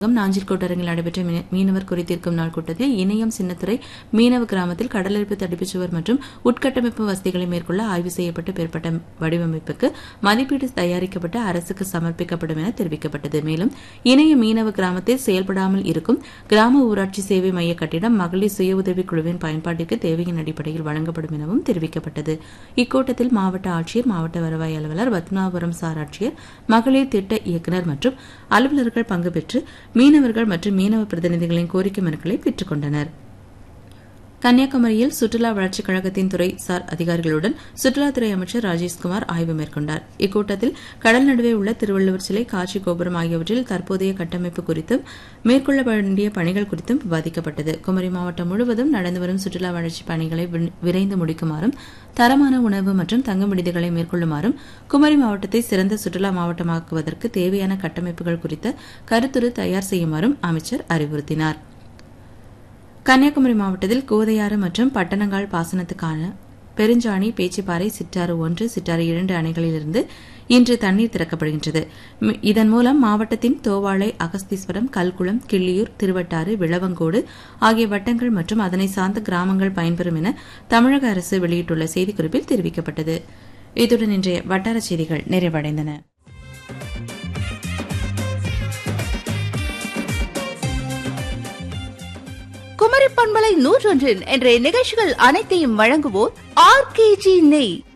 நாஞ்சில்கோட் அரங்கில் நடைபெற்ற மீ- மீனவர் குறைதீர்க்கும் நாள் கூட்டத்தில் இணையம் சின்னத்துறை மீனவ கிராமத்தில் கடலரிப்பு தடுப்புச் சுவர் மற்றும் உட்கட்டமைப்பு வசதிகளை மேற்கொள்ள ஆய்வு செய்யப்பட்டு பெறப்பட்ட வடிவமைப்புக்கு மதிப்பீடு தயாரிக்கப்பட்டு அரசுக்கு சமர்ப்பிக்கப்படும் என தெரிவிக்கப்பட்டது மேலும் இணைய மீனவ கிராமத்தில் செயல்படாமல் இருக்கும் கிராம ஊராட்சி சேவை மைய கட்டிடம் மகளிர் சுய உதவிக் குழுவின் பயன்பாட்டிற்கு தேவையின் அடிப்படையில் வழங்கப்படும் எனவும் தெரிவிக்கப்பட்டது இக்கூட்டத்தில் மாவட்ட ஆட்சியர் மாவட்ட வருவாய் அலுவலர் பத்மநாபபுரம் சார் ஆட்சியர் மகளிர் திட்ட இயக்குநர் மற்றும் அலுவலர்கள் பங்கு பெற்று மீனவர்கள் மற்றும் மீனவ பிரதிநிதிகளின் கோரிக்கை மனுக்களை பெற்றுக் கொண்டனர் கன்னியாகுமரியில் சுற்றுலா வளர்ச்சிக் கழகத்தின் துறை சார் அதிகாரிகளுடன் சுற்றுலாத்துறை அமைச்சர் ராஜேஷ்குமார் ஆய்வு மேற்கொண்டார் இக்கூட்டத்தில் கடல் நடுவே உள்ள திருவள்ளுவர் சிலை காட்சி கோபுரம் ஆகியவற்றில் தற்போதைய கட்டமைப்பு குறித்தும் மேற்கொள்ள வேண்டிய பணிகள் குறித்தும் விவாதிக்கப்பட்டது குமரி மாவட்டம் முழுவதும் நடந்து வரும் சுற்றுலா வளர்ச்சிப் பணிகளை வி- விரைந்து முடிக்குமாறும் தரமான உணவு மற்றும் தங்கும் விடுதிகளை மேற்கொள்ளுமாறும் குமரி மாவட்டத்தை சிறந்த சுற்றுலா மாவட்டமாக்குவதற்கு தேவையான கட்டமைப்புகள் குறித்த கருத்துரு தயார் செய்யுமாறும் அமைச்சர் அறிவுறுத்தினார் கன்னியாகுமரி மாவட்டத்தில் கோதையாறு மற்றும் பட்டணங்கால் பாசனத்துக்கான பெருஞ்சாணி பேச்சிப்பாறை சிற்றாறு ஒன்று சிற்றாறு இரண்டு அணைகளிலிருந்து இன்று தண்ணீர் திறக்கப்படுகின்றது மி- இதன் மூலம் மாவட்டத்தின் தோவாளை அகஸ்தீஸ்வரம் கல்குளம் கிள்ளியூர் திருவட்டாறு விளவங்கோடு ஆகிய வட்டங்கள் மற்றும் அதனை சார்ந்த கிராமங்கள் பயன்பெறும் என தமிழக அரசு வெளியிட்டுள்ள செய்திக்குறிப்பில் தெரிவிக்கப்பட்டது இத்துடன் இன்றைய வட்டார செய்திகள் நிறைவடைந்தன குமரி பண்பலை நூற்றொன்றின் என்ற நிகழ்ச்சிகள் அனைத்தையும் வழங்குவோர் ஆர் நெய்